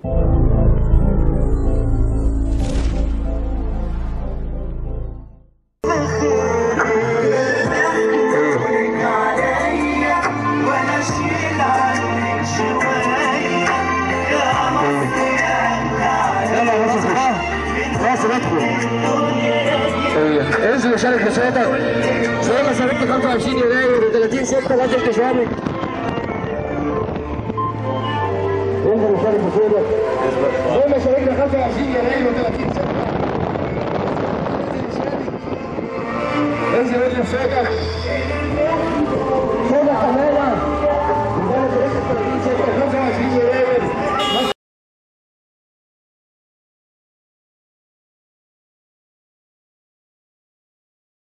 يلا يا باشا خلاص ندخل انزل وشارك بصوتك زي ما شاركت 25 يناير و30 6 لازم تشارك انزل وشارك بصوتك زي ما شاركنا 25 يناير و30 6 انزل انزل وشارك